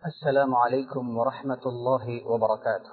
السلام عليكم ورحمة الله وبركاته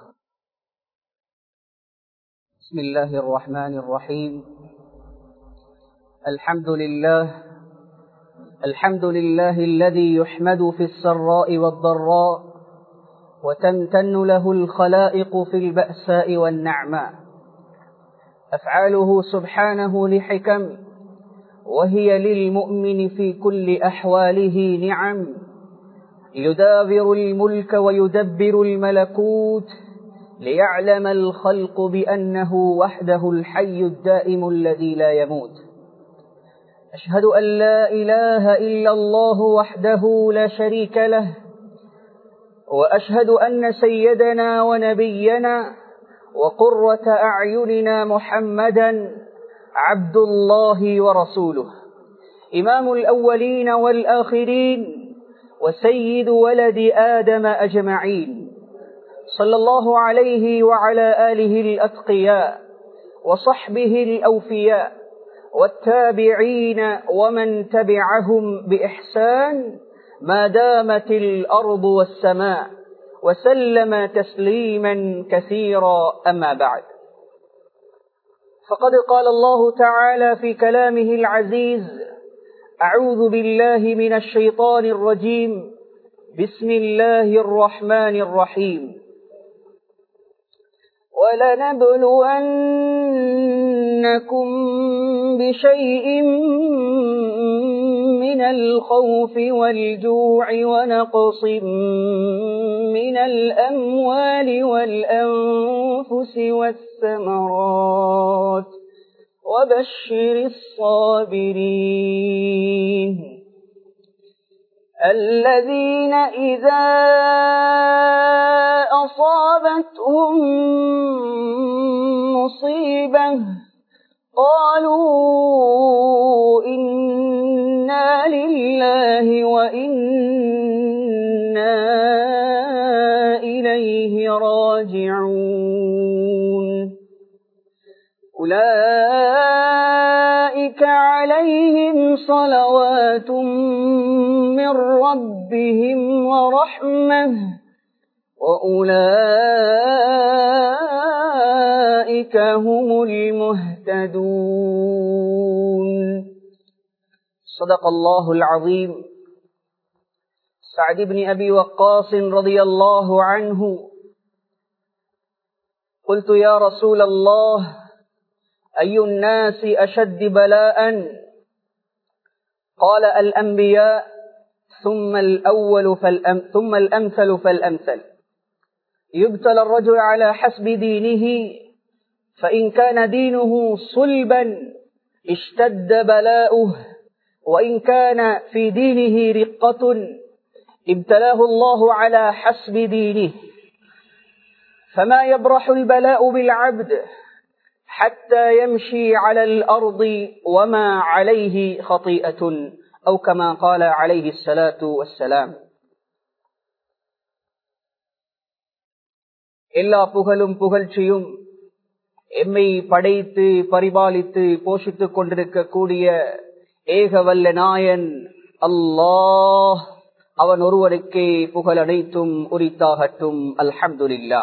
بسم الله الرحمن الرحيم الحمد لله الحمد لله الذي يحمد في السراء والضراء وتمتن له الخلائق في البأساء والنعماء أفعاله سبحانه لحكم وهي للمؤمن في كل أحواله نعم يدابر الملك ويدبر الملكوت ليعلم الخلق بأنه وحده الحي الدائم الذي لا يموت أشهد أن لا إله إلا الله وحده لا شريك له وأشهد أن سيدنا ونبينا وقرة أعيننا محمدا عبد الله ورسوله إمام الأولين والآخرين وسيد ولد آدم أجمعين صلى الله عليه وعلى آله الأتقياء وصحبه الأوفياء والتابعين ومن تبعهم بإحسان ما دامت الأرض والسماء وسلم تسليما كثيرا أما بعد فقد قال الله تعالى في كلامه العزيز أعوذ بالله من الشيطان الرجيم بسم الله الرحمن الرحيم ولنبلونكم بشيء من الخوف والجوع ونقص من الأموال والأنفس والثمرات وبشر الصابرين الذين إذا أصابتهم مصيبة قالوا إنا لله وإنا إليه راجعون أولئك عليهم صلوات من ربهم ورحمة وأولئك هم المهتدون صدق الله العظيم سعد بن أبي وقاص رضي الله عنه قلت يا رسول الله أي الناس أشد بلاء قال الأنبياء ثم الأول فالأم ثم الأمثل فالأمثل يبتلى الرجل على حسب دينه فإن كان دينه صلبا اشتد بلاؤه وإن كان في دينه رقة ابتلاه الله على حسب دينه فما يبرح البلاء بالعبد حتى يمشي على الأرض وما عليه خطيئة أو كما قال عليه الصلاة والسلام எல்லா புகழும் புகழ்ச்சியும் எம்மை படைத்து பரிபாலித்து போஷித்துக் கொண்டிருக்கக்கூடிய ஏகவல்ல நாயன் அல்லாஹ் அவன் ஒருவருக்கே புகழ் அனைத்தும் உரித்தாகட்டும் அல்ஹம்துலில்லா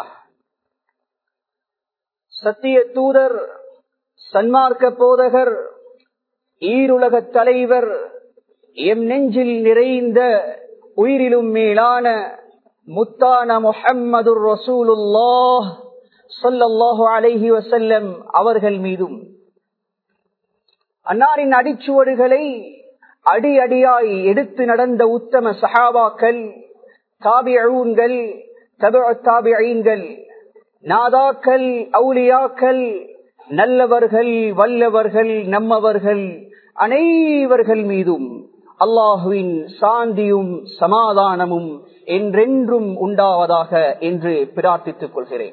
சத்திய தூதர் சன்மார்க்க போதகர் ஈருலக தலைவர் எம் நெஞ்சில் நிறைந்த உயிரிலும் மேலான முத்தான முஹம்மது ரசூலுல்லாஹ் சொல்லல்லாஹு அலைஹி வசல்லம் அவர்கள் மீதும் அன்னாரின் அடிச்சுவடுகளை அடி அடியாய் எடுத்து நடந்த உத்தம சஹாபாக்கள் தாபியூன்கள் தப தாபியீன்கள் நாதாக்கள் அவுலியாக்கள் நல்லவர்கள் வல்லவர்கள் நம்மவர்கள் அனைவர்கள் மீதும் அல்லாஹுவின் சாந்தியும் சமாதானமும் என்றென்றும் உண்டாவதாக என்று பிரார்த்தித்துக் கொள்கிறேன்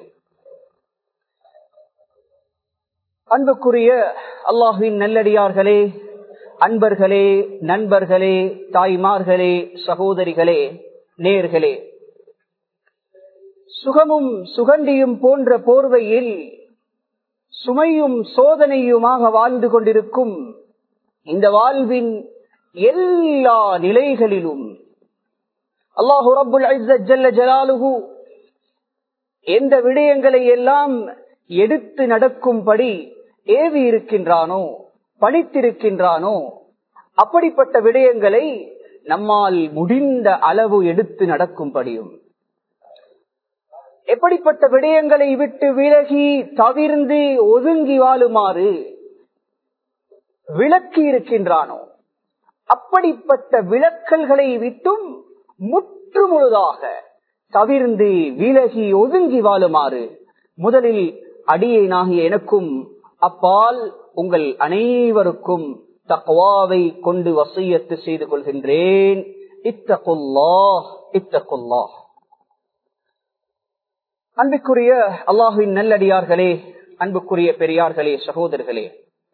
அன்புக்குரிய அல்லாஹுவின் நல்லடியார்களே அன்பர்களே நண்பர்களே தாய்மார்களே சகோதரிகளே நேர்களே சுகமும் சுகண்டியும் போன்ற போர்வையில் சுமையும் சோதனையுமாக வாழ்ந்து கொண்டிருக்கும் இந்த வாழ்வின் எல்லா நிலைகளிலும் அல்லாஹு ரபுல் ஜல்ல ஜலாலுஹு எந்த விடயங்களை எல்லாம் எடுத்து நடக்கும்படி ஏவி இருக்கின்றானோ பணித்திருக்கின்றானோ அப்படிப்பட்ட விடயங்களை நம்மால் முடிந்த அளவு எடுத்து நடக்கும்படியும் எப்படிப்பட்ட விடயங்களை விட்டு விலகி தவிர்ந்து ஒதுங்கி வாழுமாறு விளக்கி இருக்கின்றானோ அப்படிப்பட்ட விளக்கல்களை விட்டும் முற்று முழுதாக தவிர்ந்து விலகி ஒதுங்கி வாழுமாறு முதலில் அடியேனாகிய எனக்கும் அப்பால் உங்கள் அனைவருக்கும் தக்வாவை கொண்டு வசையத்து செய்து கொள்கின்றேன் இத்தகுல்லா இத்தகுல்லா அன்புக்குரிய அல்லாஹுவின் நல்லடியார்களே அன்புக்குரிய பெரியார்களே சகோதரர்களே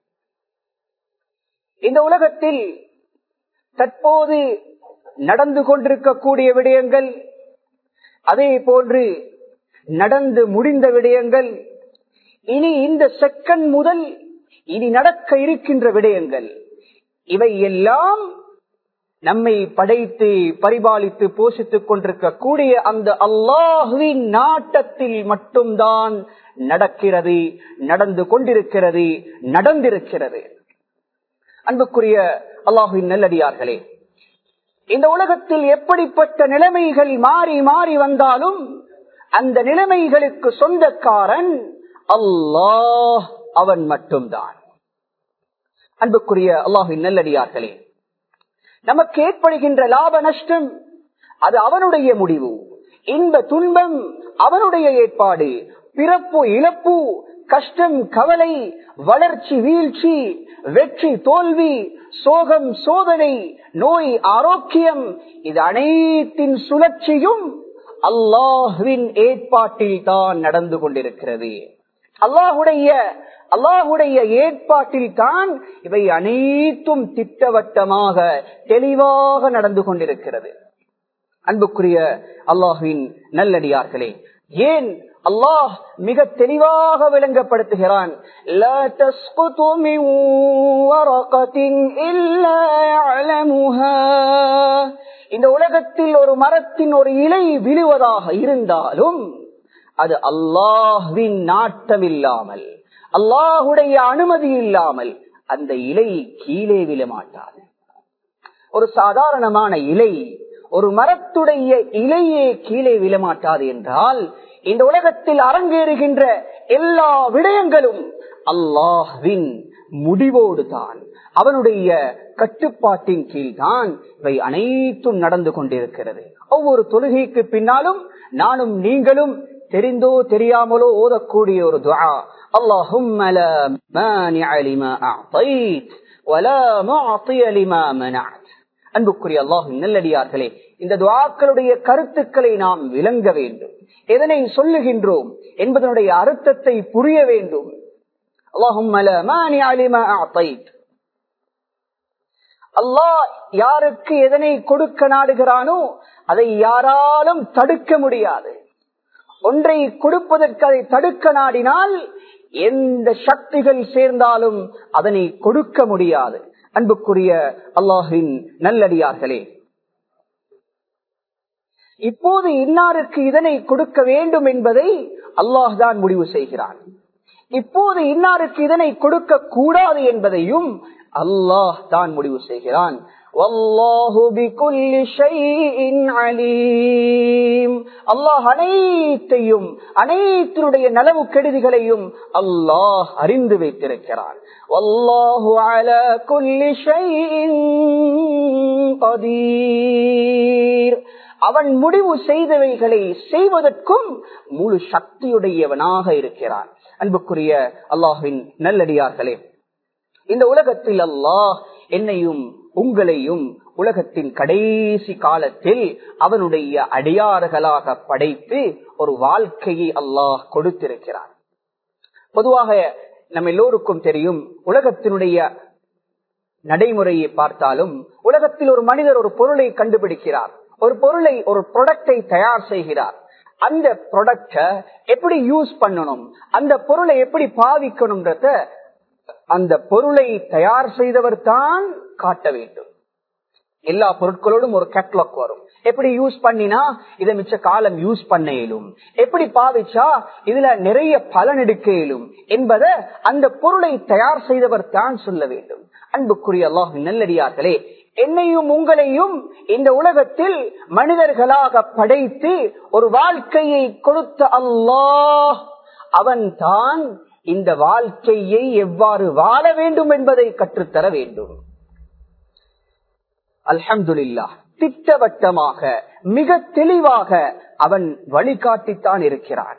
இந்த உலகத்தில் தற்போது நடந்து கொண்டிருக்கக்கூடிய விடயங்கள் அதே போன்று நடந்து முடிந்த விடயங்கள் இனி இந்த செகண்ட் முதல் இனி நடக்க இருக்கின்ற விடயங்கள் இவை எல்லாம் நம்மை படைத்து பரிபாலித்து போஷித்துக் கொண்டிருக்கக்கூடிய அந்த அல்லாஹுவின் நாட்டத்தில் மட்டும்தான் நடக்கிறது நடந்து கொண்டிருக்கிறது நடந்திருக்கிறது அன்புக்குரிய அல்லாஹுவின் நல்லடியார்களே இந்த உலகத்தில் எப்படிப்பட்ட நிலைமைகள் மாறி மாறி வந்தாலும் அந்த நிலைமைகளுக்கு சொந்தக்காரன் அல்லாஹ் அவன் மட்டும்தான் அன்புக்குரிய அல்லாஹின் நல்லடியார்களே நமக்கு ஏற்படுகின்ற லாப நஷ்டம் அது அவனுடைய முடிவு இன்ப துன்பம் அவனுடைய ஏற்பாடு பிறப்பு இழப்பு கஷ்டம் கவலை வளர்ச்சி வீழ்ச்சி வெற்றி தோல்வி சோகம் சோதனை நோய் ஆரோக்கியம் இது அனைத்தின் சுழற்சியும் அல்லாஹுவின் ஏற்பாட்டில் தான் நடந்து கொண்டிருக்கிறது அல்லாஹுடைய அல்லாஹுடைய ஏற்பாட்டில் தான் இவை அனைத்தும் திட்டவட்டமாக தெளிவாக நடந்து கொண்டிருக்கிறது அன்புக்குரிய அல்லாஹுவின் நல்லடியார்களே ஏன் அல்லாஹ் மிக தெளிவாக விளங்கப்படுத்துகிறான் இந்த உலகத்தில் ஒரு மரத்தின் ஒரு இலை விழுவதாக இருந்தாலும் அது அல்லாஹ்வின் நாட்டம் இல்லாமல் அல்லாஹுடைய அனுமதி இல்லாமல் அந்த இலை கீழே விழ மாட்டாது ஒரு சாதாரணமான இலை ஒரு மரத்துடைய இலையே கீழே விழமாட்டாது என்றால் இந்த உலகத்தில் அரங்கேறுகின்ற எல்லா விடயங்களும் அல்லாஹ்வின் முடிவோடு தான் அவனுடைய கட்டுப்பாட்டின் கீழ் தான் இவை அனைத்தும் நடந்து கொண்டிருக்கிறது ஒவ்வொரு தொழுகைக்கு பின்னாலும் நானும் நீங்களும் தெரிந்தோ தெரியாமலோ ஓதக்கூடிய ஒரு துவா اللهم لا مانع لما أعطيت ولا معطي لما منعت அன்புக்குரிய அல்லாஹின் நல்லடியார்களே இந்த துவாக்களுடைய கருத்துக்களை நாம் விளங்க வேண்டும் எதனை சொல்லுகின்றோம் என்பதனுடைய அர்த்தத்தை புரிய வேண்டும் அல்லாஹ் யாருக்கு எதனை கொடுக்க நாடுகிறானோ அதை யாராலும் தடுக்க முடியாது ஒன்றை கொடுப்பதற்கு அதை தடுக்க நாடினால் எந்த சக்திகள் சேர்ந்தாலும் அதனை கொடுக்க முடியாது அன்புக்குரிய அல்லாஹின் நல்லடியார்களே இப்போது இன்னாருக்கு இதனை கொடுக்க வேண்டும் என்பதை அல்லாஹ் தான் முடிவு செய்கிறான் இப்போது இன்னாருக்கு இதனை கொடுக்க கூடாது என்பதையும் அல்லாஹ் தான் முடிவு செய்கிறான் அல்லாஹ் அனைத்தையும் அனைத்தினுடைய நலவு கெடுதிகளையும் அல்லாஹ் அறிந்து வைத்திருக்கிறான் அவன் முடிவு செய்தவைகளை செய்வதற்கும் முழு சக்தியுடையவனாக இருக்கிறான் அன்புக்குரிய அல்லாஹின் நல்லடியார்களே இந்த உலகத்தில் அல்லாஹ் என்னையும் உங்களையும் உலகத்தின் கடைசி காலத்தில் அவனுடைய அடியார்களாக படைத்து ஒரு வாழ்க்கையை அல்லாஹ் கொடுத்திருக்கிறார் பொதுவாக நம்ம எல்லோருக்கும் தெரியும் உலகத்தினுடைய நடைமுறையை பார்த்தாலும் உலகத்தில் ஒரு மனிதர் ஒரு பொருளை கண்டுபிடிக்கிறார் ஒரு பொருளை ஒரு ப்ரொடக்டை தயார் செய்கிறார் அந்த ப்ரொடக்ட எப்படி யூஸ் பண்ணணும் அந்த பொருளை எப்படி பாவிக்கணும்ன்றத அந்த பொருளை தயார் செய்தவர் தான் காட்ட வேண்டும் எல்லா பொருட்களோடும் ஒரு கேட்லாக் வரும் எப்படி யூஸ் பண்ணினா இதை மிச்ச காலம் யூஸ் பண்ண இயலும் எப்படி பாவிச்சா இதுல நிறைய பலன் எடுக்க இயலும் என்பதை அந்த பொருளை தயார் செய்தவர் தான் சொல்ல வேண்டும் அன்புக்குரிய அல்லாஹ் நல்லடியார்களே என்னையும் உங்களையும் இந்த உலகத்தில் மனிதர்களாக படைத்து ஒரு வாழ்க்கையை கொடுத்த அல்லாஹ் அவன் தான் இந்த வாழ்க்கையை எவ்வாறு வாழ வேண்டும் என்பதை கற்றுத்தர வேண்டும் அல்ஹம்துல்லா திட்டவட்டமாக மிக தெளிவாக அவன் வழிகாட்டித்தான் இருக்கிறான்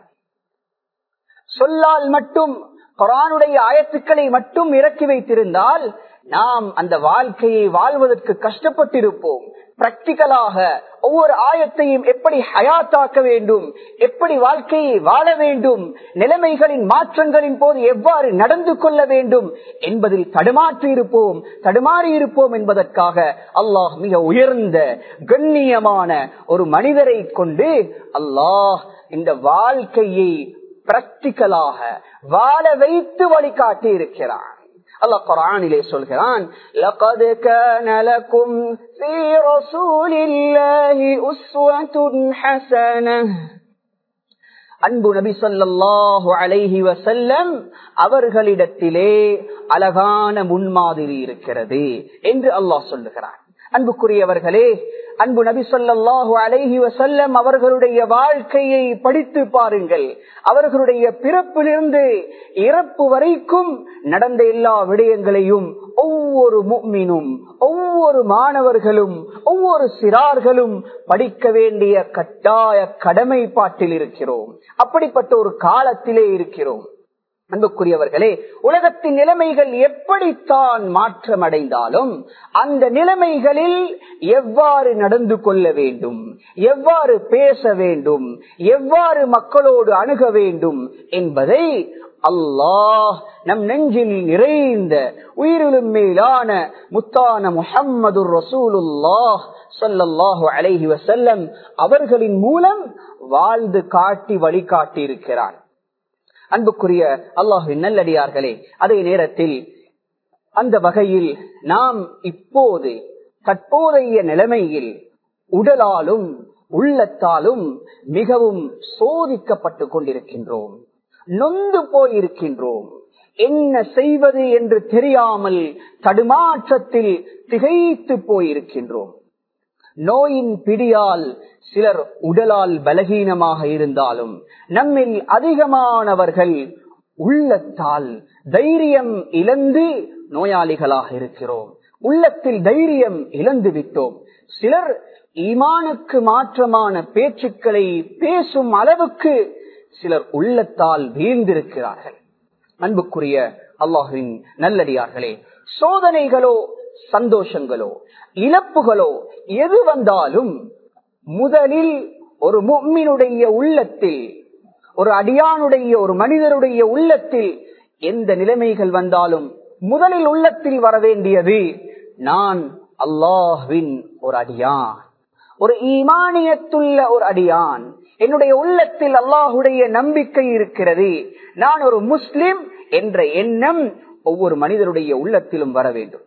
சொல்லால் மட்டும் குரானுடைய ஆயத்துக்களை மட்டும் இறக்கி வைத்திருந்தால் நாம் அந்த வாழ்க்கையை வாழ்வதற்கு கஷ்டப்பட்டிருப்போம் பிராக்டிக்கலாக ஒவ்வொரு ஆயத்தையும் எப்படி ஹயாத்தாக்க வேண்டும் எப்படி வாழ்க்கையை வாழ வேண்டும் நிலைமைகளின் மாற்றங்களின் போது எவ்வாறு நடந்து கொள்ள வேண்டும் என்பதில் தடுமாற்றி இருப்போம் தடுமாறி இருப்போம் என்பதற்காக அல்லாஹ் மிக உயர்ந்த கண்ணியமான ஒரு மனிதரை கொண்டு அல்லாஹ் இந்த வாழ்க்கையை பிராக்டிக்கலாக வாழ வைத்து வழிகாட்டி இருக்கிறான் அல்லாஹ் குரானிலே சொல்கிறான் لقد كان لكم في رسول الله أسوة حسنة அன்பு நபி சொல்லாஹு அலைஹி வசல்லம் அவர்களிடத்திலே அழகான முன்மாதிரி இருக்கிறது என்று அல்லாஹ் சொல்லுகிறான் அன்புக்குரியவர்களே அன்பு நபி சொல்லாஹு அலைஹி வசல்லம் அவர்களுடைய வாழ்க்கையை படித்து பாருங்கள் அவர்களுடைய பிறப்பிலிருந்து இறப்பு வரைக்கும் நடந்த எல்லா விடயங்களையும் ஒவ்வொரு முக்மினும் ஒவ்வொரு மாணவர்களும் ஒவ்வொரு சிறார்களும் படிக்க வேண்டிய கட்டாய கடமைப்பாட்டில் இருக்கிறோம் அப்படிப்பட்ட ஒரு காலத்திலே இருக்கிறோம் அன்புக்குரியவர்களே உலகத்தின் நிலைமைகள் எப்படித்தான் மாற்றம் அடைந்தாலும் அந்த நிலைமைகளில் எவ்வாறு நடந்து கொள்ள வேண்டும் எவ்வாறு பேச வேண்டும் எவ்வாறு மக்களோடு அணுக வேண்டும் என்பதை அல்லாஹ் நம் நெஞ்சில் நிறைந்த உயிரிலும் மேலான முத்தான முஹம்மது ரசூலுல்லாஹ் சொல்லல்லாஹு அலைஹி வசல்லம் அவர்களின் மூலம் வாழ்ந்து காட்டி வழிகாட்டி இருக்கிறான் அன்புக்குரிய அல்லாஹுவின் நல்லடியார்களே அதே நேரத்தில் அந்த வகையில் நாம் இப்போது தற்போதைய நிலைமையில் உடலாலும் உள்ளத்தாலும் மிகவும் சோதிக்கப்பட்டு கொண்டிருக்கின்றோம் நொந்து போயிருக்கின்றோம் என்ன செய்வது என்று தெரியாமல் தடுமாற்றத்தில் திகைத்து போயிருக்கின்றோம் நோயின் பிடியால் சிலர் உடலால் பலகீனமாக இருந்தாலும் நம்மில் அதிகமானவர்கள் உள்ளத்தால் தைரியம் இழந்து நோயாளிகளாக இருக்கிறோம் உள்ளத்தில் தைரியம் இழந்து விட்டோம் சிலர் ஈமானுக்கு மாற்றமான பேச்சுக்களை பேசும் அளவுக்கு சிலர் உள்ளத்தால் வீழ்ந்திருக்கிறார்கள் அன்புக்குரிய அல்லாஹுவின் நல்லடியார்களே சோதனைகளோ சந்தோஷங்களோ இழப்புகளோ எது வந்தாலும் முதலில் ஒரு மும்மினுடைய உள்ளத்தில் ஒரு அடியானுடைய ஒரு மனிதருடைய உள்ளத்தில் எந்த நிலைமைகள் வந்தாலும் முதலில் உள்ளத்தில் வர வேண்டியது நான் அல்லாஹ்வின் ஒரு அடியான் ஒரு ஈமானியத்துள்ள ஒரு அடியான் என்னுடைய உள்ளத்தில் அல்லாஹுடைய நம்பிக்கை இருக்கிறது நான் ஒரு முஸ்லிம் என்ற எண்ணம் ஒவ்வொரு மனிதருடைய உள்ளத்திலும் வர வேண்டும்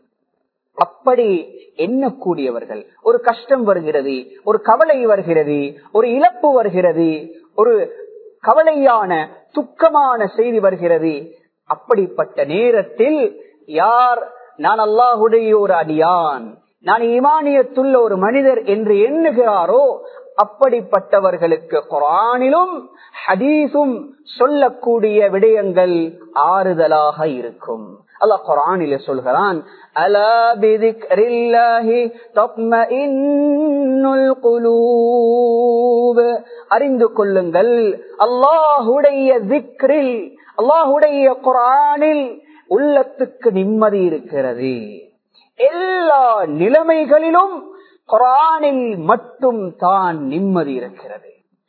அப்படி எண்ணக்கூடியவர்கள் ஒரு கஷ்டம் வருகிறது ஒரு கவலை வருகிறது ஒரு இழப்பு வருகிறது ஒரு கவலையான துக்கமான செய்தி வருகிறது அப்படிப்பட்ட நேரத்தில் யார் நான் அல்லாஹுடைய ஒரு அடியான் நான் ஈமானியத்துள்ள ஒரு மனிதர் என்று எண்ணுகிறாரோ அப்படிப்பட்டவர்களுக்கு குரானிலும் ஹதீஸும் சொல்லக்கூடிய விடயங்கள் ஆறுதலாக இருக்கும் அல்லாஹ் குரானில சொல்கிறான் அலா பிதிக்ரில்லாஹி தத்மஇன்னுல் குலூப் அறிந்து கொள்ளுங்கள் அல்லாஹுடைய திக்ரில் அல்லாஹுடைய குரானில் உள்ளத்துக்கு நிம்மதி இருக்கிறது எல்லா நிலைமைகளிலும் குரானில் மட்டும் தான் நிம்மதி இருக்கிறது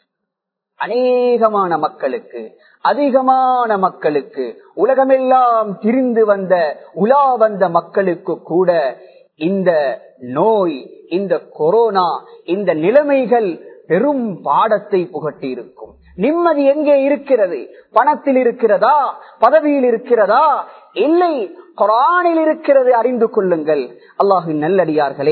அநேகமான மக்களுக்கு அதிகமான மக்களுக்கு உலகமெல்லாம் திரிந்து வந்த உலா வந்த மக்களுக்கு கூட இந்த நோய் இந்த கொரோனா இந்த நிலைமைகள் பெரும் பாடத்தை புகட்டி இருக்கும் நிம்மதி எங்கே இருக்கிறது பணத்தில் இருக்கிறதா பதவியில் இருக்கிறதா இல்லை குரானில் இருக்கிறது அறிந்து கொள்ளுங்கள் அல்லாஹின் நல்லடியார்களே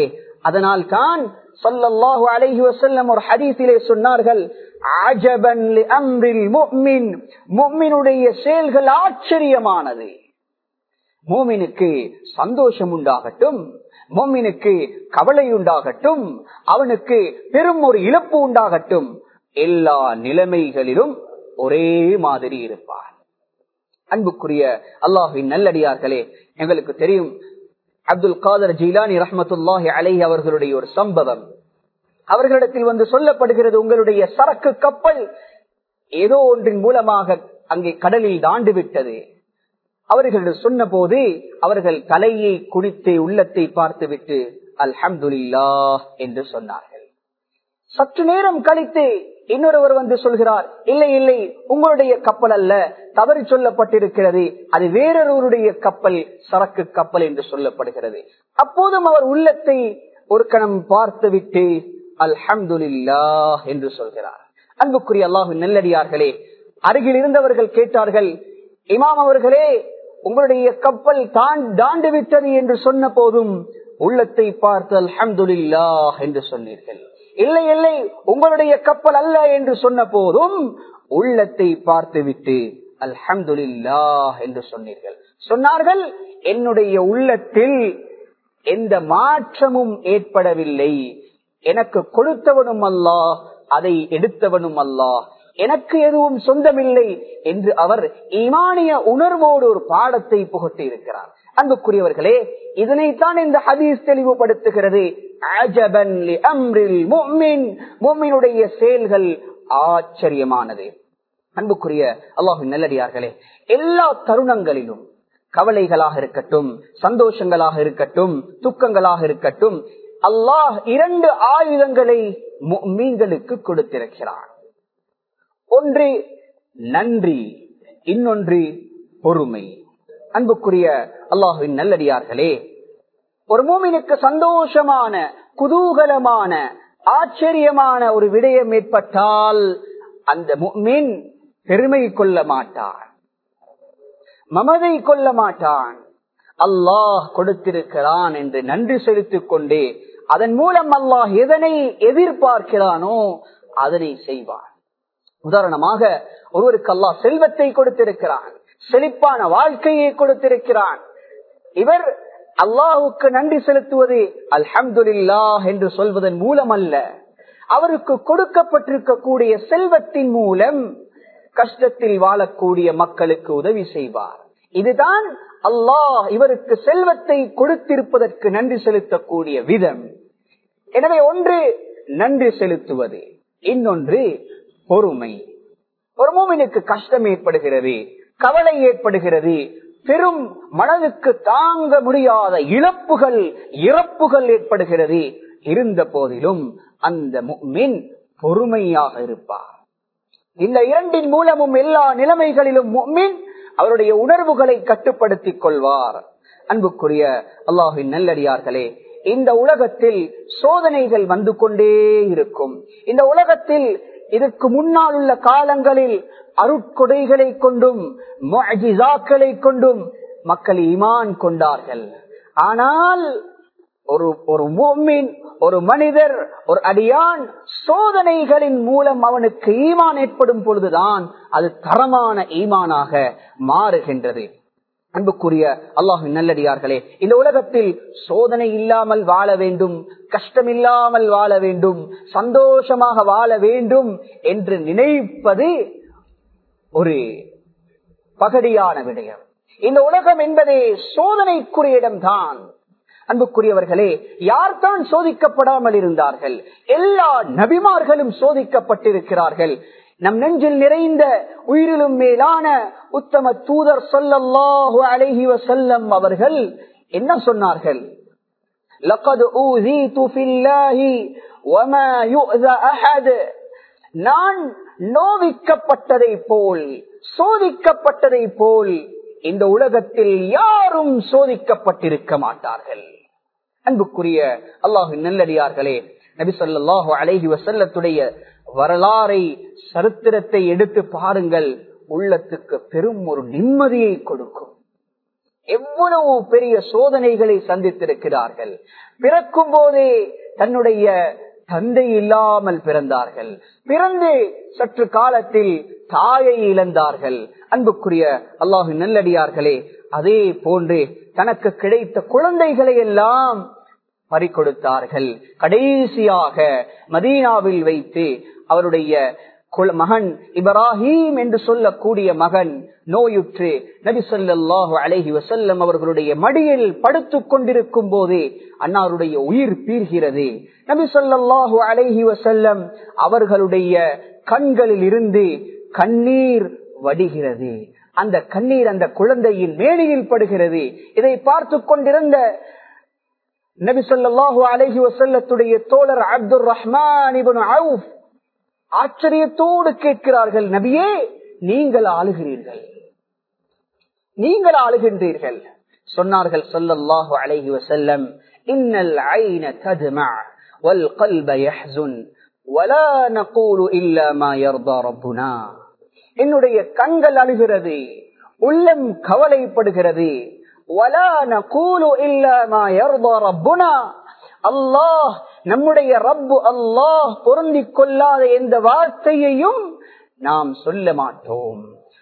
அதனால் தான் சொல்லல்லாஹு அலைஹி வஸல்லம் ஒரு ஹதீஸிலே சொன்னார்கள் அஜபன் அம்ரில் முஃமின் முஃமினுடைய செயல்கள் ஆச்சரியமானது மோமினுக்கு சந்தோஷம் உண்டாகட்டும் மோமினுக்கு கவலை உண்டாகட்டும் அவனுக்கு பெரும் ஒரு இழப்பு உண்டாகட்டும் எல்லா நிலைமைகளிலும் ஒரே மாதிரி இருப்பார் அன்புக்குரிய அல்லாஹின் நல்லடியார்களே எங்களுக்கு தெரியும் அப்துல் காதர் ஜீலானி ரஹமத்துல்லாஹி அலை அவர்களுடைய ஒரு சம்பவம் அவர்களிடத்தில் வந்து சொல்லப்படுகிறது உங்களுடைய சரக்கு கப்பல் ஏதோ ஒன்றின் மூலமாக அங்கே கடலில் தாண்டு விட்டது அவர்கள் சொன்ன போது அவர்கள் தலையை குடித்து உள்ளத்தை பார்த்துவிட்டு அல்ஹம்துல்லா என்று சொன்னார்கள் சற்று நேரம் கழித்து இன்னொருவர் வந்து சொல்கிறார் இல்லை இல்லை உங்களுடைய கப்பல் அல்ல தவறு சொல்லப்பட்டிருக்கிறது அது வேறொருவருடைய கப்பல் சரக்கு கப்பல் என்று சொல்லப்படுகிறது அப்போதும் அவர் உள்ளத்தை ஒரு கணம் பார்த்துவிட்டு அல்ஹம்துல்லா என்று சொல்கிறார் அன்புக்குரிய அல்லாஹு நெல்லடியார்களே அருகில் இருந்தவர்கள் கேட்டார்கள் இமாம் அவர்களே உங்களுடைய கப்பல் தான் தாண்டு விட்டது என்று சொன்ன போதும் உள்ளத்தை பார்த்து அல்ஹம்துல்லா என்று சொன்னீர்கள் இல்லை இல்லை உங்களுடைய கப்பல் அல்ல என்று சொன்ன போதும் உள்ளத்தை பார்த்து விட்டு அல்ஹம்துல்லா என்று சொன்னீர்கள் சொன்னார்கள் என்னுடைய உள்ளத்தில் எந்த மாற்றமும் ஏற்படவில்லை எனக்கு கொடுத்தவனும் அல்லா அதை எடுத்தவனும் அல்லா எனக்கு எதுவும் சொந்தமில்லை என்று அவர் ஈமானிய உணர்வோடு ஒரு பாடத்தை புகட்டி இருக்கிறார் அன்புக்குரியவர்களே இதனைத்தான் இந்த ஹதீஸ் தெளிவுபடுத்துகிறது செயல்கள் ஆச்சரியமானது அன்புக்குரிய அல்லாஹின் நல்லடியார்களே எல்லா தருணங்களிலும் கவலைகளாக இருக்கட்டும் சந்தோஷங்களாக இருக்கட்டும் துக்கங்களாக இருக்கட்டும் அல்லாஹ் இரண்டு ஆயுதங்களை மீன்களுக்கு கொடுத்திருக்கிறார் ஒன்று நன்றி இன்னொன்று பொறுமை அன்புக்குரிய அல்லாஹுவின் நல்லடியார்களே ஒரு மூமினுக்கு சந்தோஷமான குதூகலமான ஆச்சரியமான ஒரு விடயம் ஏற்பட்டால் அந்த மீன் பெருமை கொள்ள மாட்டான் மமதை கொள்ள மாட்டான் அல்லாஹ் கொடுத்திருக்கிறான் என்று நன்றி செலுத்திக் கொண்டே அதன் மூலம் அல்லாஹ் எதனை எதிர்பார்க்கிறானோ அதனை செய்வான் உதாரணமாக ஒருவருக்கு அல்லாஹ் செல்வத்தை கொடுத்திருக்கிறான் செழிப்பான வாழ்க்கையை கொடுத்திருக்கிறான் இவர் அல்லாஹுக்கு நன்றி செலுத்துவது அல்ஹம்துல்லா என்று சொல்வதன் மூலம் அல்ல அவருக்கு கொடுக்கப்பட்டிருக்கக்கூடிய செல்வத்தின் மூலம் கஷ்டத்தில் வாழக்கூடிய மக்களுக்கு உதவி செய்வார் இதுதான் அல்லாஹ் இவருக்கு செல்வத்தை கொடுத்திருப்பதற்கு நன்றி செலுத்தக்கூடிய விதம் எனவே ஒன்று நன்றி செலுத்துவது இன்னொன்று பொறுமை ஒரு மூமினுக்கு கஷ்டம் ஏற்படுகிறது கவலை ஏற்படுகிறது பெரும் மனதுக்கு தாங்க முடியாத இழப்புகள் இறப்புகள் ஏற்படுகிறது இருந்த போதிலும் அந்த மின் பொறுமையாக இருப்பார் இந்த இரண்டின் மூலமும் எல்லா நிலைமைகளிலும் மின் அவருடைய உணர்வுகளை கட்டுப்படுத்திக் கொள்வார் அன்புக்குரிய அல்லாஹின் நல்லடியார்களே இந்த உலகத்தில் சோதனைகள் வந்து கொண்டே இருக்கும் இந்த உலகத்தில் இதற்கு முன்னால் உள்ள காலங்களில் அருட்கொடைகளை கொண்டும் மொஜிசாக்களை கொண்டும் மக்கள் ஈமான் கொண்டார்கள் ஆனால் ஒரு ஒரு மூமின் ஒரு மனிதர் ஒரு அடியான் சோதனைகளின் மூலம் அவனுக்கு ஈமான் ஏற்படும் பொழுதுதான் அது தரமான ஈமானாக மாறுகின்றது அன்புக்குரிய அல்லாஹு நல்லடியார்களே இந்த உலகத்தில் சோதனை இல்லாமல் வாழ வேண்டும் கஷ்டம் இல்லாமல் வாழ வேண்டும் சந்தோஷமாக வாழ வேண்டும் என்று நினைப்பது ஒரு பகடியான விடயம் இந்த உலகம் என்பதே சோதனைக்குரிய இடம்தான் அன்புக்குரியவர்களே யார் தான் சோதிக்கப்படாமல் இருந்தார்கள் எல்லா நபிமார்களும் சோதிக்கப்பட்டிருக்கிறார்கள் நம் நெஞ்சில் நிறைந்த உயிரிலும் மேலான உத்தம தூதர் சொல்லல்லாஹு அழகி வசல்லம் அவர்கள் என்ன சொன்னார்கள் நான் நோவிக்கப்பட்டதை போல் சோதிக்கப்பட்டதை போல் இந்த உலகத்தில் யாரும் சோதிக்கப்பட்டிருக்க மாட்டார்கள் அன்புக்குரிய அல்லாஹு நல்லடியார்களே நபி சொல்லாஹு அழகி வசல்லத்துடைய வரலாறை சரித்திரத்தை எடுத்து பாருங்கள் உள்ளத்துக்கு பெரும் ஒரு நிம்மதியை கொடுக்கும் எவ்வளவு பெரிய சோதனைகளை சந்தித்திருக்கிறார்கள் பிறக்கும் போதே தன்னுடைய தந்தை இல்லாமல் பிறந்தார்கள் பிறந்து சற்று காலத்தில் தாயை இழந்தார்கள் அன்புக்குரிய அல்லாஹு நல்லடியார்களே அதே போன்று தனக்கு கிடைத்த குழந்தைகளை எல்லாம் பறிக்கொடுத்தார்கள் கடைசியாக மதீனாவில் வைத்து அவருடைய மகன் இப்ராஹீம் என்று சொல்லக்கூடிய மகன் நோயுற்று நபி சொல்லாஹு அலஹி வசல்லம் அவர்களுடைய மடியில் படுத்துக் கொண்டிருக்கும் போதே அன்னாருடைய உயிர் பீர்கிறது நபி சொல்லாஹு அலஹி வசல்லம் அவர்களுடைய கண்களில் இருந்து கண்ணீர் வடிகிறது அந்த கண்ணீர் அந்த குழந்தையின் மேனியில் படுகிறது இதை பார்த்து கொண்டிருந்த நபி சொல்லாஹு அலஹி வசல்லத்துடைய தோழர் அப்துல் ரஹ்மான் அவுப் ஆச்சரியத்தோடு கேட்கிறார்கள் நபியே நீங்கள் ஆளுகிறீர்கள் நீங்கள் ஆளுகின்றீர்கள் சொன்னார்கள் சொல்லல்லாஹு அலைஹி வசல்லம் இன்னல் ஐன ததுமா வல் கல்ப யஹ்சுன் ولا نقول إلا ما يرضى ربنا என்னுடைய கண்கள் அழுகிறது உள்ளம் கவலைப்படுகிறது ولا نقول إلا ما يرضى ربنا அல்லாஹ் நம்முடைய ரப்பு அல்லாஹ் பொருந்திக் கொள்ளாத எந்த வார்த்தையையும் நாம் சொல்ல மாட்டோம்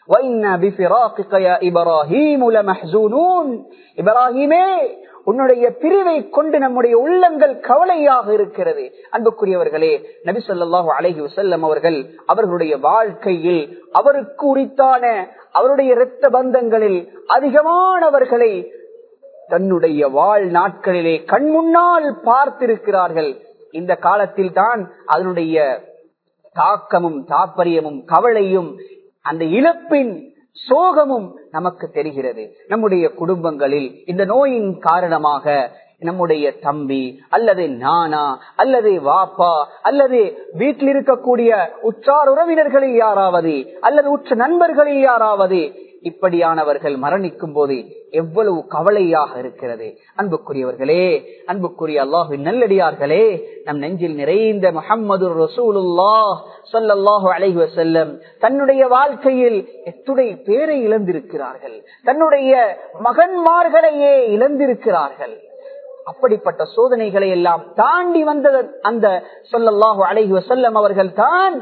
இப்ராஹிமே உன்னுடைய பிரிவை கொண்டு நம்முடைய உள்ளங்கள் கவலையாக இருக்கிறது அன்புக்குரியவர்களே நபி சொல்லாஹு அலஹி வசல்லம் அவர்கள் அவர்களுடைய வாழ்க்கையில் அவருக்கு உரித்தான அவருடைய இரத்த பந்தங்களில் அதிகமானவர்களை தன்னுடைய வாழ் நாட்களிலே கண் முன்னால் பார்த்திருக்கிறார்கள் இந்த காலத்தில் தான் அதனுடைய தாக்கமும் தாற்பயமும் கவலையும் அந்த இழப்பின் சோகமும் நமக்கு தெரிகிறது நம்முடைய குடும்பங்களில் இந்த நோயின் காரணமாக நம்முடைய தம்பி அல்லது நானா அல்லது வாப்பா அல்லது வீட்டில் இருக்கக்கூடிய உற்றார் உறவினர்களில் யாராவது அல்லது உற்ற நண்பர்களில் யாராவது இப்படியானவர்கள் மரணிக்கும் போது எவ்வளவு கவலையாக இருக்கிறது அன்புக்குரியவர்களே அன்புக்குரிய அல்லாஹு நல்லடியார்களே நம் நெஞ்சில் நிறைந்த முகம்மது ரசூலுல்லா சொல்லல்லாஹு அலைஹி வசல்லம் தன்னுடைய வாழ்க்கையில் எத்துடை பேரை இழந்திருக்கிறார்கள் தன்னுடைய மகன்மார்களையே இழந்திருக்கிறார்கள் அப்படிப்பட்ட சோதனைகளை எல்லாம் தாண்டி வந்த அந்த சொல்லல்லாஹு அலைஹி வசல்லம் அவர்கள் தான்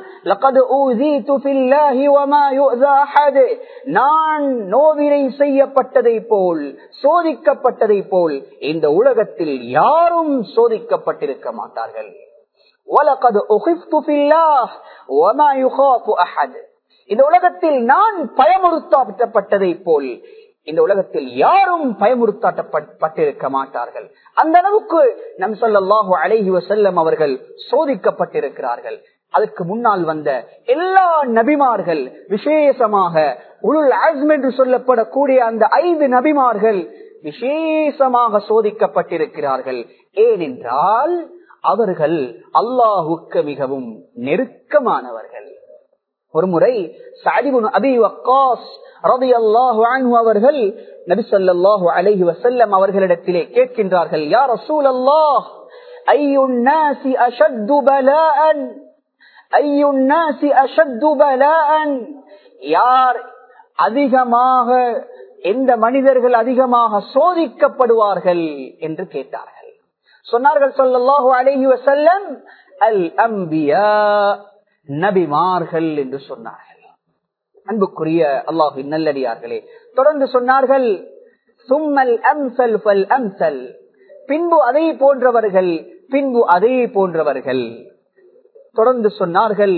நான் நோவினை செய்யப்பட்டதை போல் சோதிக்கப்பட்டதை போல் இந்த உலகத்தில் யாரும் சோதிக்கப்பட்டிருக்க மாட்டார்கள் இந்த உலகத்தில் நான் பயமுறுத்தப்பட்டதை போல் இந்த உலகத்தில் யாரும் பயமுறுத்தாட்டப்பட்டிருக்க மாட்டார்கள் அந்த அளவுக்கு நம் சொல்லல்லாஹு அழகி வசல்லம் அவர்கள் சோதிக்கப்பட்டிருக்கிறார்கள் அதுக்கு முன்னால் வந்த எல்லா நபிமார்கள் விசேஷமாக உளுல் ஆஸ்ம் என்று சொல்லப்படக்கூடிய அந்த ஐந்து நபிமார்கள் விசேஷமாக சோதிக்கப்பட்டிருக்கிறார்கள் ஏனென்றால் அவர்கள் அல்லாஹுக்கு மிகவும் நெருக்கமானவர்கள் ஒருமுறை சாதிபுன் அபி வக்காஸ் ரதி அல்லாஹு அவர்கள் நபி சொல்லாஹு அலைஹி வசல்லம் அவர்களிடத்திலே கேட்கின்றார்கள் யார் ரசூல் அல்லாஹ் ஐயுன்னாசி அஷத்து பலாஅன் ஐயுன்னாசி அஷத்து பலாஅன் யார் அதிகமாக எந்த மனிதர்கள் அதிகமாக சோதிக்கப்படுவார்கள் என்று கேட்டார்கள் சொன்னார்கள் சொல்லல்லாஹு அலைஹி வசல்லம் அல் அம்பியா நபிமார்கள் என்று சொன்னார்கள் அன்புக்குரிய அல்லாஹின் நல்லடியார்களே தொடர்ந்து சொன்னார்கள் சும்மல் அம்சல் பல் அம்சல் பின்பு அதை போன்றவர்கள் பின்பு அதே போன்றவர்கள் தொடர்ந்து சொன்னார்கள்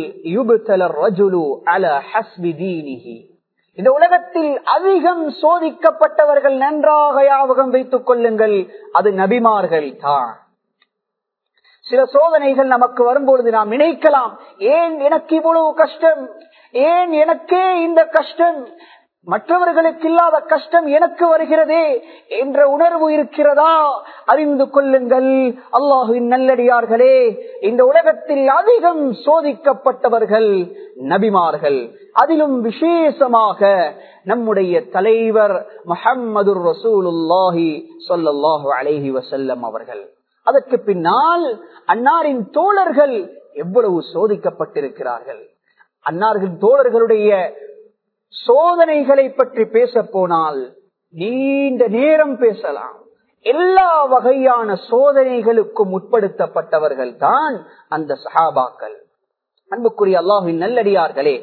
இந்த உலகத்தில் அதிகம் சோதிக்கப்பட்டவர்கள் நன்றாக ஞாபகம் வைத்துக் கொள்ளுங்கள் அது நபிமார்கள் தான் சில சோதனைகள் நமக்கு வரும்பொழுது நாம் நினைக்கலாம் ஏன் எனக்கு இவ்வளவு கஷ்டம் ஏன் எனக்கே இந்த கஷ்டம் மற்றவர்களுக்கு இல்லாத கஷ்டம் எனக்கு வருகிறதே என்ற உணர்வு இருக்கிறதா அறிந்து கொள்ளுங்கள் அல்லாஹுவின் நல்லடியார்களே இந்த உலகத்தில் அதிகம் சோதிக்கப்பட்டவர்கள் நபிமார்கள் அதிலும் விசேஷமாக நம்முடைய தலைவர் முஹம்மது ரசூலுல்லாஹி சொல்லல்லாஹு அலைஹி வசல்லம் அவர்கள் அதற்கு பின்னால் அன்னாரின் தோழர்கள் எவ்வளவு சோதிக்கப்பட்டிருக்கிறார்கள் அன்னார்களின் தோழர்களுடைய சோதனைகளை பற்றி பேச போனால் நீண்ட நேரம் பேசலாம் எல்லா வகையான சோதனைகளுக்கும் உட்படுத்தப்பட்டவர்கள் தான் அந்த சஹாபாக்கள் அன்புக்குரிய அல்லாஹின் நல்லடியார்களே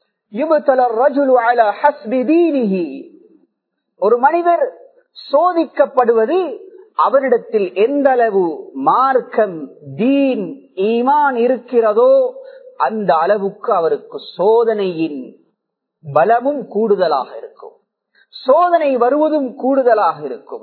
ஒரு மனிதர் சோதிக்கப்படுவது அவரிடத்தில் எந்த அளவு மார்க்கம் தீன் ஈமான் இருக்கிறதோ அந்த அளவுக்கு அவருக்கு சோதனையின் பலமும் கூடுதலாக இருக்கும் சோதனை வருவதும் கூடுதலாக இருக்கும்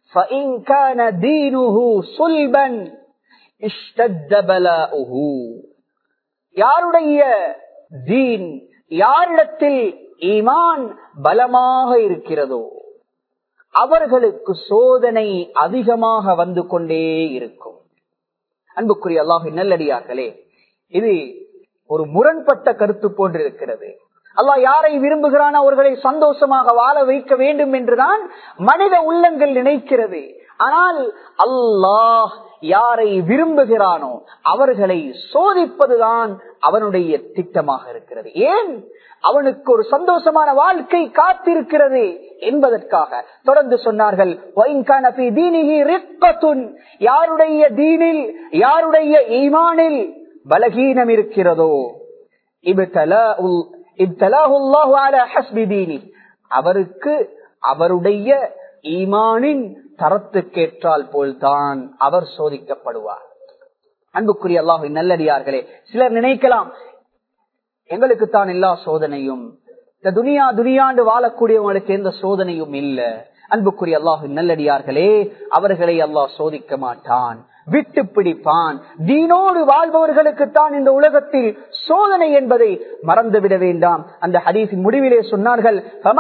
யாருடைய தீன் யாரிடத்தில் ஈமான் பலமாக இருக்கிறதோ அவர்களுக்கு சோதனை அதிகமாக வந்து கொண்டே இருக்கும் அன்புக்குரிய அல்லாஹு நல்லடியார்களே இது ஒரு முரண்பட்ட கருத்து போன்றிருக்கிறது அல்லாஹ் யாரை விரும்புகிறான் அவர்களை சந்தோஷமாக வாழ வைக்க வேண்டும் என்றுதான் மனித உள்ளங்கள் நினைக்கிறது ஆனால் அல்லாஹ் யாரை விரும்புகிறானோ அவர்களை சோதிப்பதுதான் அவனுடைய திட்டமாக இருக்கிறது ஏன் அவனுக்கு ஒரு சந்தோஷமான வாழ்க்கை காத்திருக்கிறது என்பதற்காக தொடர்ந்து சொன்னார்கள் யாருடைய தீனில் யாருடைய ஈமானில் பலகீனம் இருக்கிறதோ அவருக்கு அவருடைய ஈமானின் தரத்துக்கேற்றால் போல்தான் அவர் சோதிக்கப்படுவார் அன்புக்குரிய அல்லாஹு நல்லடியார்களே சிலர் நினைக்கலாம் எங்களுக்கு தான் எல்லா சோதனையும் இந்த துனியா துனியாண்டு வாழக்கூடியவங்களுக்கு எந்த சோதனையும் இல்ல அன்புக்குரிய அல்லாஹு நல்லடியார்களே அவர்களை அல்லாஹ் சோதிக்க மாட்டான் விட்டு பிடிப்பான் தீனோடு வாழ்பவர்களுக்குத்தான் இந்த உலகத்தில் சோதனை என்பதை மறந்துவிட வேண்டாம் அந்த ஹதீஸின் முடிவிலே சொன்னார்கள்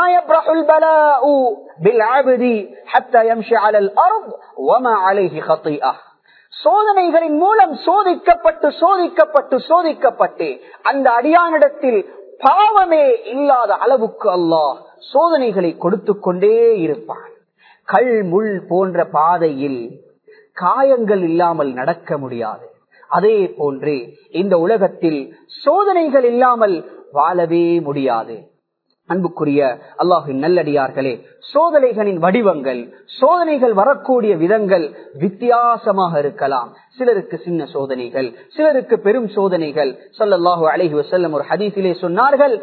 சோதனைகளின் மூலம் சோதிக்கப்பட்டு சோதிக்கப்பட்டு சோதிக்கப்பட்டு அந்த அடியானிடத்தில் பாவமே இல்லாத அளவுக்கு அல்லாஹ் சோதனைகளை கொடுத்து கொண்டே இருப்பான் கல் முள் போன்ற பாதையில் காயங்கள் இல்லாமல் நடக்க முடியாது அதே போன்று இந்த உலகத்தில் சோதனைகள் இல்லாமல் வாழவே முடியாது அன்புக்குரிய அல்லாஹின் நல்லடியார்களே சோதனைகளின் வடிவங்கள் சோதனைகள் வரக்கூடிய விதங்கள் வித்தியாசமாக இருக்கலாம் சிலருக்கு சின்ன சோதனைகள் சிலருக்கு பெரும் சோதனைகள் சொல்லல்லாஹு அலைஹி வசல்லம் ஒரு ஹதீஸிலே சொன்னார்கள்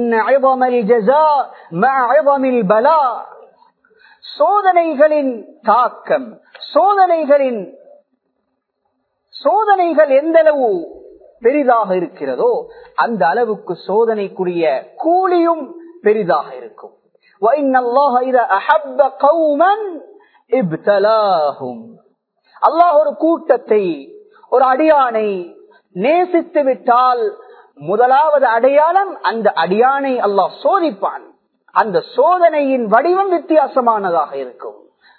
பலா சோதனைகளின் தாக்கம் சோதனைகளின் சோதனைகள் எந்த அளவு பெரிதாக இருக்கிறதோ அந்த அளவுக்கு சோதனைக்குரிய கூலியும் பெரிதாக இருக்கும் அல்லாஹ் ஒரு கூட்டத்தை ஒரு அடியானை நேசித்து விட்டால் முதலாவது அடையாளம் அந்த அடியானை அல்லாஹ் சோதிப்பான் அந்த சோதனையின் வடிவம் வித்தியாசமானதாக இருக்கும்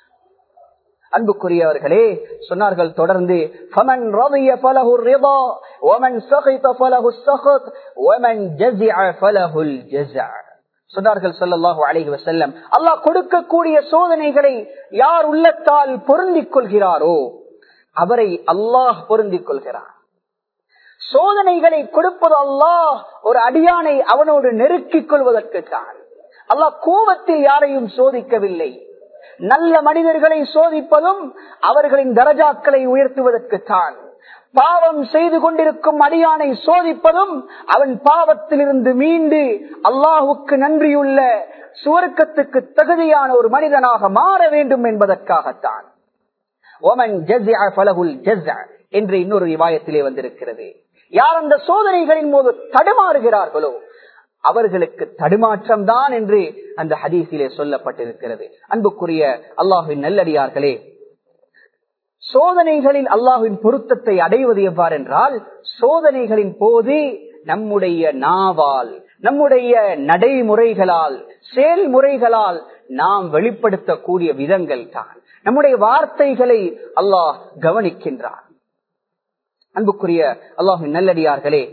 அன்புக்குரியவர்களே சொன்னார்கள் தொடர்ந்து ஃபமன் ரதிய ஃபலஹு ரிதா வமன் சகித ஃபலஹு ஸஹத் வமன் ஜஸிஅ ஃபலஹுல் ஜஸா சொன்னார்கள் ஸல்லல்லாஹு அலைஹி வஸல்லம் அல்லாஹ் கொடுக்கக்கூடிய சோதனைகளை யார் உள்ளத்தால் பொருந்திக் கொள்கிறாரோ அவரை அல்லாஹ் பொருந்திக் கொள்கிறார் சோதனைகளை கொடுப்பது அல்லாஹ் ஒரு அடியானை அவனோடு நெருக்கிக் கொள்வதற்கு தான் அல்லாஹ் கோபத்தில் யாரையும் சோதிக்கவில்லை நல்ல மனிதர்களை சோதிப்பதும் அவர்களின் தரஜாக்களை உயர்த்துவதற்கு தான் பாவம் செய்து கொண்டிருக்கும் அடியானை சோதிப்பதும் அவன் பாவத்திலிருந்து மீண்டு அல்லாஹுக்கு நன்றியுள்ள சுவர்க்கத்துக்கு தகுதியான ஒரு மனிதனாக மாற வேண்டும் என்பதற்காகத்தான் ஒமன் ஜஸ்யா ஃபலகுல் ஜஸ்யா என்று இன்னொரு விவாயத்திலே வந்திருக்கிறது யார் அந்த சோதனைகளின் போது தடுமாறுகிறார்களோ அவர்களுக்கு தடுமாற்றம் தான் என்று அந்த ஹதீஸிலே சொல்லப்பட்டிருக்கிறது அன்புக்குரிய அல்லாஹின் நல்லடியார்களே சோதனைகளில் அல்லாஹின் பொருத்தத்தை அடைவது எவ்வாறு என்றால் சோதனைகளின் போது நம்முடைய நாவால் நம்முடைய நடைமுறைகளால் செயல்முறைகளால் நாம் வெளிப்படுத்தக்கூடிய விதங்கள் தான் நம்முடைய வார்த்தைகளை அல்லாஹ் கவனிக்கின்றான் அன்புக்குரிய அல்லாஹின் நல்லடியார்களே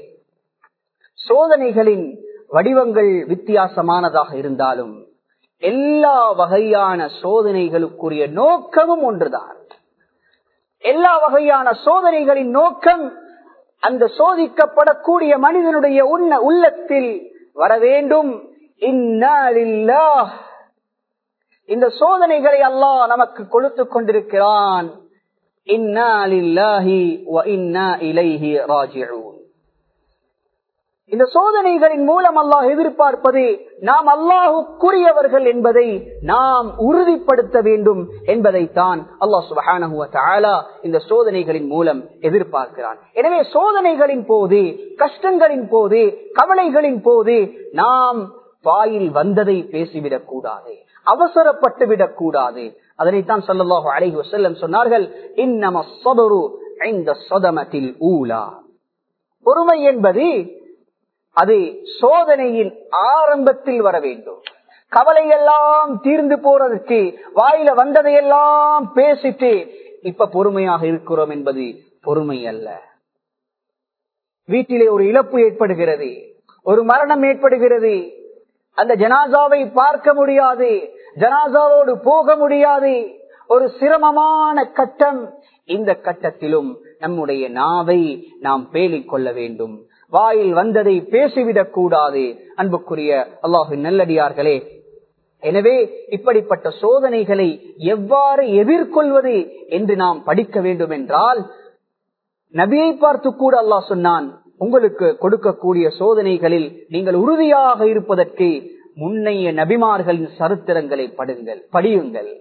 சோதனைகளின் வடிவங்கள் வித்தியாசமானதாக இருந்தாலும் எல்லா வகையான சோதனைகளுக்குரிய நோக்கமும் ஒன்றுதான் எல்லா வகையான சோதனைகளின் நோக்கம் அந்த சோதிக்கப்படக்கூடிய மனிதனுடைய உன்ன உள்ளத்தில் வர வேண்டும் இந்த சோதனைகளை அல்லாஹ் நமக்கு கொடுத்து கொண்டிருக்கிறான் இன்னா லில்லாஹி வ இன்னா இலைஹி ராஜிஊன் இந்த சோதனைகளின் மூலம் அல்லாஹ் எதிர்பார்ப்பது நாம் அல்லாஹுக்குரியவர்கள் என்பதை நாம் உறுதிப்படுத்த வேண்டும் என்பதைத்தான் அல்லாஹ் சுபஹானஹுவ இந்த சோதனைகளின் மூலம் எதிர்பார்க்கிறான் எனவே சோதனைகளின் போது கஷ்டங்களின் போது கவலைகளின் போது நாம் வாயில் வந்ததை பேசிவிடக் கூடாது அவசரப்பட்டு விடக் கூடாது அதனைத்தான் சொல்லல்லாஹு அலைஹி வஸல்லம் சொன்னார்கள் இன்னம ஸபரு இந்த சதமத்தில் ஊலா பொறுமை என்பது அது சோதனையின் ஆரம்பத்தில் வர வேண்டும் கவலை எல்லாம் தீர்ந்து போறதுக்கு வாயில வந்ததையெல்லாம் பேசிட்டு இப்ப பொறுமையாக இருக்கிறோம் என்பது பொறுமை அல்ல வீட்டிலே ஒரு இழப்பு ஏற்படுகிறது ஒரு மரணம் ஏற்படுகிறது அந்த ஜனாசாவை பார்க்க முடியாது ஜனாசாவோடு போக முடியாது ஒரு சிரமமான கட்டம் இந்த கட்டத்திலும் நம்முடைய நாவை நாம் பேலிக் கொள்ள வேண்டும் வாயில் வந்ததை பேசிவிடக் கூடாது அன்புக்குரிய அல்லாஹு நல்லடியார்களே எனவே இப்படிப்பட்ட சோதனைகளை எவ்வாறு எதிர்கொள்வது என்று நாம் படிக்க வேண்டும் என்றால் நபியை பார்த்து கூட அல்லாஹ் சொன்னான் உங்களுக்கு கொடுக்கக்கூடிய சோதனைகளில் நீங்கள் உறுதியாக இருப்பதற்கு முன்னைய நபிமார்களின் சரித்திரங்களை படுங்கள் படியுங்கள்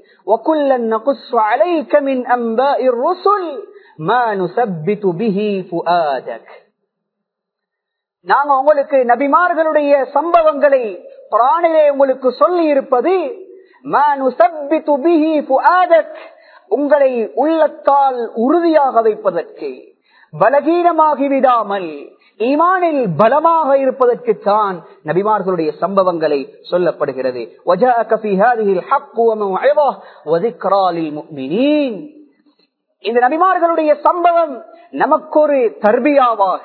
நாங்க உங்களுக்கு நபிமார்களுடைய சம்பவங்களை பிராணிலே உங்களுக்கு சொல்லி இருப்பது உங்களை உள்ளத்தால் உறுதியாக வைப்பதற்கு பலகீனமாகிவிடாமல் ஈமானில் பலமாக இருப்பதற்கு தான் நபிமார்களுடைய சம்பவங்களை சொல்லப்படுகிறது இந்த நபிமார்களுடைய சம்பவம் நமக்கு ஒரு தர்பியாவாக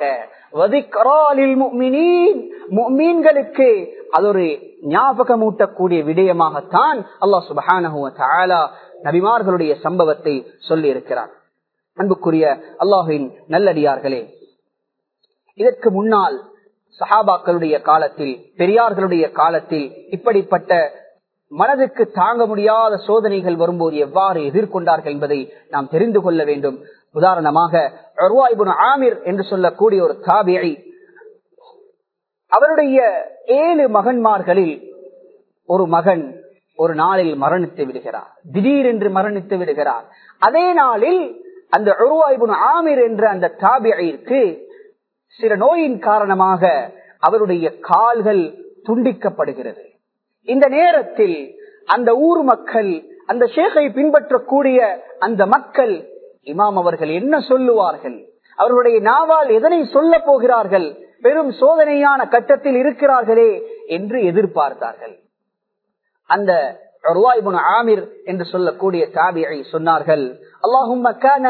மீன்களுக்கு அது ஒரு ஞாபகமூட்டக்கூடிய விடயமாகத்தான் அல்லாஹ் சுபஹான நபிமார்களுடைய சம்பவத்தை சொல்லி இருக்கிறார் அன்புக்குரிய அல்லாஹின் நல்லடியார்களே இதற்கு முன்னால் சஹாபாக்களுடைய காலத்தில் பெரியார்களுடைய காலத்தில் இப்படிப்பட்ட மனதுக்கு தாங்க முடியாத சோதனைகள் வரும்போது எவ்வாறு எதிர்கொண்டார்கள் என்பதை நாம் தெரிந்து கொள்ள வேண்டும் உதாரணமாக ஆமிர் என்று சொல்லக்கூடிய ஒரு தாபியை அவருடைய ஏழு மகன்மார்களில் ஒரு மகன் ஒரு நாளில் மரணித்து விடுகிறார் திடீரென்று மரணித்து விடுகிறார் அதே நாளில் அந்த உருவாய்புன் ஆமிர் என்ற அந்த தாபியிற்கு சில நோயின் காரணமாக அவருடைய கால்கள் துண்டிக்கப்படுகிறது இந்த நேரத்தில் அந்த ஊர் மக்கள் அந்த ஷேகை பின்பற்றக்கூடிய அந்த மக்கள் இமாம் அவர்கள் என்ன சொல்லுவார்கள் அவர்களுடைய நாவால் எதனை சொல்ல போகிறார்கள் பெரும் சோதனையான கட்டத்தில் இருக்கிறார்களே என்று எதிர்பார்த்தார்கள் அந்த ஆமிர் என்று சொல்லக்கூடிய தாபியை சொன்னார்கள் அல்லாஹும்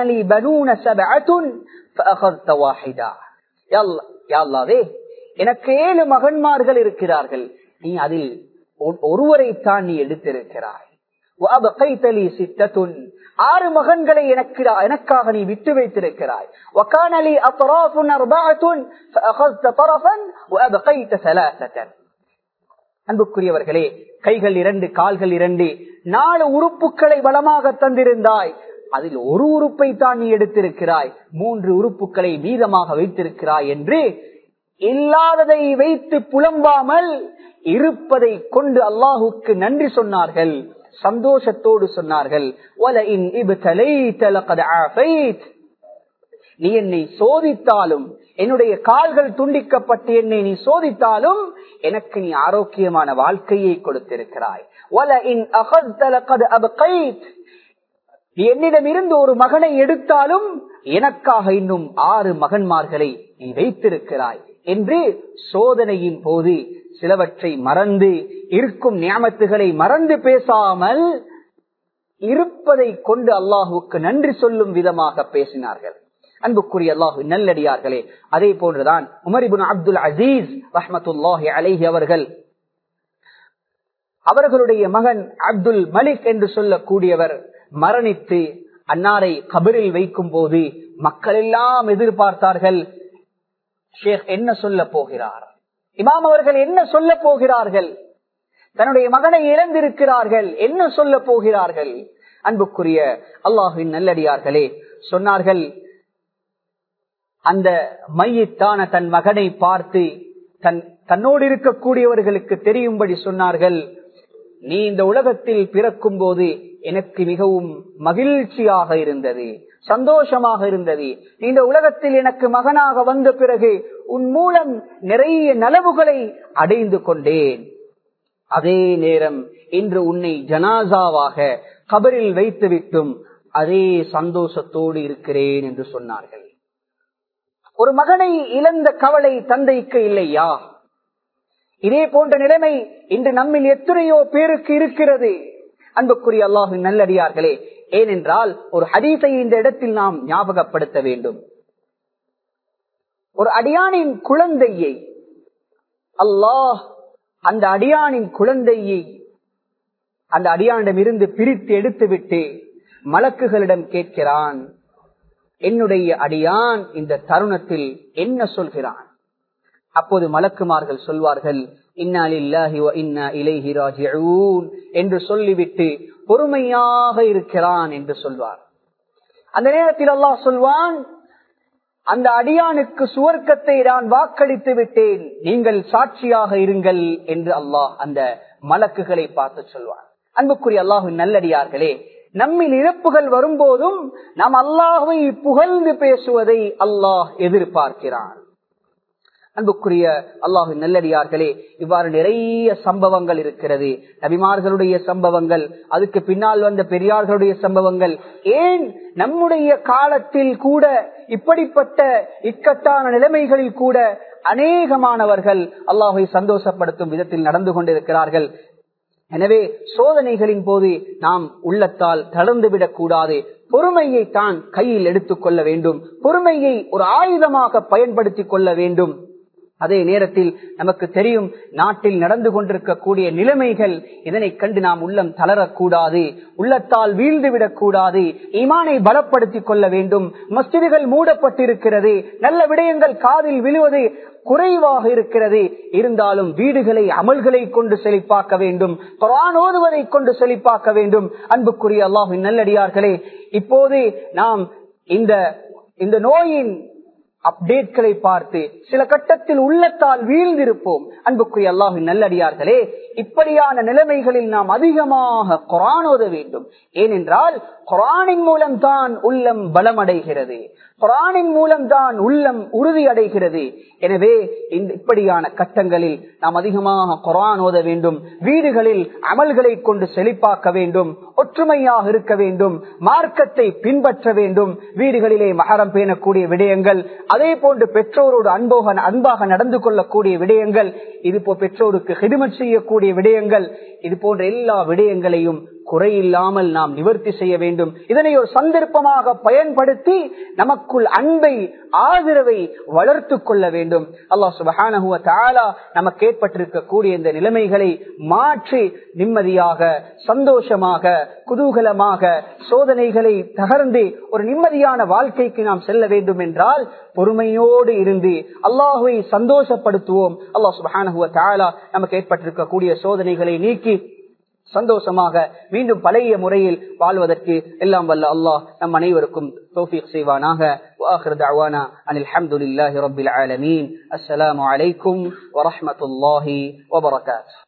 எனக்கு ஏழு மகன்மார்கள் இருக்கிறார்கள் நீ அதில் ஒருவரைத்தான் நீ எடுத்திருக்கிறாய் ஆறு மகன்களை எனக்கு எனக்காக நீ விட்டு வைத்திருக்கிறாய் அன்புக்குரியவர்களே கைகள் இரண்டு கால்கள் இரண்டு நாலு உறுப்புகளை பலமாக தந்திருந்தாய் அதில் ஒரு உறுப்பை தான் நீ எடுத்திருக்கிறாய் மூன்று உறுப்புகளை மீதமாக வைத்திருக்கிறாய் என்று இல்லாததை வைத்து புலம்பாமல் இருப்பதை கொண்டு அல்லாஹுக்கு நன்றி சொன்னார்கள் சந்தோஷத்தோடு சொன்னார்கள் நீ என்னை சோதித்தாலும் என்னுடைய கால்கள் துண்டிக்கப்பட்டு என்னை நீ சோதித்தாலும் எனக்கு நீ ஆரோக்கியமான வாழ்க்கையை கொடுத்திருக்கிறாய் நீ என்னிடம் இருந்து ஒரு மகனை எடுத்தாலும் எனக்காக இன்னும் ஆறு மகன்மார்களை நீ வைத்திருக்கிறாய் என்று சோதனையின் போது சிலவற்றை மறந்து இருக்கும் நியமத்துகளை மறந்து பேசாமல் இருப்பதை கொண்டு அல்லாஹுக்கு நன்றி சொல்லும் விதமாக பேசினார்கள் அன்புக்குரிய அல்லாஹு நல்லடியார்களே அதே போன்றுதான் உமரிபுன் அப்துல் அசீஸ் ரஹமத்துல்லாஹி அலைஹி அவர்கள் அவர்களுடைய மகன் அப்துல் மலிக் என்று சொல்லக்கூடியவர் மரணித்து அன்னாரை கபரில் வைக்கும் போது மக்கள் எல்லாம் எதிர்பார்த்தார்கள் ஷேக் என்ன சொல்ல போகிறார் இமாம் அவர்கள் என்ன சொல்ல போகிறார்கள் தன்னுடைய மகனை இழந்திருக்கிறார்கள் என்ன சொல்ல போகிறார்கள் அன்புக்குரிய அல்லாஹுவின் நல்லடியார்களே சொன்னார்கள் அந்த மையத்தான தன் மகனை பார்த்து தன் தன்னோடு இருக்கக்கூடியவர்களுக்கு தெரியும்படி சொன்னார்கள் நீ இந்த உலகத்தில் பிறக்கும் போது எனக்கு மிகவும் மகிழ்ச்சியாக இருந்தது சந்தோஷமாக இருந்தது நீ இந்த உலகத்தில் எனக்கு மகனாக வந்த பிறகு உன் மூலம் நிறைய நலவுகளை அடைந்து கொண்டேன் அதே நேரம் இன்று உன்னை ஜனாசாவாக கபரில் வைத்துவிட்டும் அதே சந்தோஷத்தோடு இருக்கிறேன் என்று சொன்னார்கள் ஒரு மகனை இழந்த கவலை தந்தைக்கு இல்லையா இதே போன்ற நிலைமை இன்று நம்மில் எத்தனையோ பேருக்கு இருக்கிறது அன்புக்குரிய அல்லாஹின் நல்லடியார்களே ஏனென்றால் ஒரு ஹதீஸை இந்த இடத்தில் நாம் ஞாபகப்படுத்த வேண்டும் ஒரு அடியானின் குழந்தையை அல்லாஹ் அந்த அடியானின் குழந்தையை அந்த அடியானிடம் இருந்து பிரித்து எடுத்துவிட்டு மலக்குகளிடம் கேட்கிறான் என்னுடைய அடியான் இந்த தருணத்தில் என்ன சொல்கிறான் அப்போது மலக்குமார்கள் சொல்வார்கள் என்று சொல்லிவிட்டு பொறுமையாக இருக்கிறான் என்று சொல்வார் அந்த நேரத்தில் அல்லாஹ் சொல்வான் அந்த அடியானுக்கு சுவர்க்கத்தை நான் வாக்களித்து விட்டேன் நீங்கள் சாட்சியாக இருங்கள் என்று அல்லாஹ் அந்த மலக்குகளை பார்த்து சொல்வார் அன்புக்குரிய அல்லாஹு நல்லடியார்களே நம்மில் இழப்புகள் வரும்போதும் நாம் அல்லாஹை புகழ்ந்து பேசுவதை அல்லாஹ் எதிர்பார்க்கிறான் அன்புக்குரிய அல்லாஹு நல்லடியார்களே இவ்வாறு நிறைய சம்பவங்கள் இருக்கிறது நபிமார்களுடைய சம்பவங்கள் அதுக்கு பின்னால் வந்த பெரியார்களுடைய சம்பவங்கள் ஏன் நம்முடைய காலத்தில் கூட இப்படிப்பட்ட இக்கட்டான நிலைமைகளில் கூட அநேகமானவர்கள் அல்லாஹை சந்தோஷப்படுத்தும் விதத்தில் நடந்து கொண்டிருக்கிறார்கள் எனவே சோதனைகளின் போது நாம் உள்ளத்தால் தளர்ந்துவிடக் கூடாது பொறுமையை தான் கையில் எடுத்துக் கொள்ள வேண்டும் பொறுமையை ஒரு ஆயுதமாக பயன்படுத்திக் கொள்ள வேண்டும் அதே நேரத்தில் நமக்கு தெரியும் நாட்டில் நடந்து கொண்டிருக்கக்கூடிய நிலைமைகள் இதனை கண்டு நாம் உள்ளம் தளரக்கூடாது உள்ளத்தால் வீழ்ந்துவிடக் கூடாது ஈமானை பலப்படுத்திக் கொள்ள வேண்டும் மஸ்திதுகள் மூடப்பட்டிருக்கிறது நல்ல விடயங்கள் காதில் விழுவது குறைவாக இருக்கிறது இருந்தாலும் வீடுகளை அமல்களை கொண்டு செழிப்பாக்க வேண்டும் குரான் ஓதுவதை கொண்டு செழிப்பாக்க வேண்டும் அன்புக்குரிய அல்லாஹின் நல்லடியார்களே இப்போது நாம் இந்த இந்த நோயின் அப்டேட்களை பார்த்து சில கட்டத்தில் உள்ளத்தால் வீழ்ந்திருப்போம் அன்புக்குரிய அல்லாஹின் நல்லடியார்களே இப்படியான நிலைமைகளில் நாம் அதிகமாக குரான் ஓத வேண்டும் ஏனென்றால் குரானின் மூலம் தான் உள்ளம் பலமடைகிறது குரானின் மூலம் தான் உள்ளம் உறுதி அடைகிறது எனவே இந்த இப்படியான கட்டங்களில் நாம் அதிகமாக குரான் ஓத வேண்டும் வீடுகளில் அமல்களை கொண்டு செழிப்பாக்க வேண்டும் ஒற்றுமையாக இருக்க வேண்டும் மார்க்கத்தை பின்பற்ற வேண்டும் வீடுகளிலே மகரம் பேணக்கூடிய விடயங்கள் அதே போன்று பெற்றோரோடு அன்போக அன்பாக நடந்து கொள்ளக்கூடிய விடயங்கள் இது போ பெற்றோருக்கு ஹிடுமட் செய்யக்கூடிய விடயங்கள் இது போன்ற எல்லா விடயங்களையும் குறையில்லாமல் நாம் நிவர்த்தி செய்ய வேண்டும் இதனை ஒரு சந்தர்ப்பமாக பயன்படுத்தி நமக்குள் அன்பை ஆதரவை வளர்த்து கொள்ள வேண்டும் அல்லாஹ் சுபஹானஹுவ தாலா நமக்கு ஏற்பட்டிருக்கக்கூடிய இந்த நிலைமைகளை மாற்றி நிம்மதியாக சந்தோஷமாக குதூகலமாக சோதனைகளை தகர்ந்து ஒரு நிம்மதியான வாழ்க்கைக்கு நாம் செல்ல வேண்டும் என்றால் பொறுமையோடு இருந்து அல்லாஹுவை சந்தோஷப்படுத்துவோம் அல்லாஹ் சுபஹானஹுவ தாலா நமக்கு ஏற்பட்டிருக்கக்கூடிய சோதனைகளை நீக்கி சந்தோஷமாக மீண்டும் பழைய முறையில் வாழ்வதற்கு எல்லாம் வல்ல அல்லாஹ் நம் அனைவருக்கும் தோஃபிக் செய்வானாக وآخر دعوانا أن الحمد لله رب العالمين السلام عليكم ورحمة الله وبركاته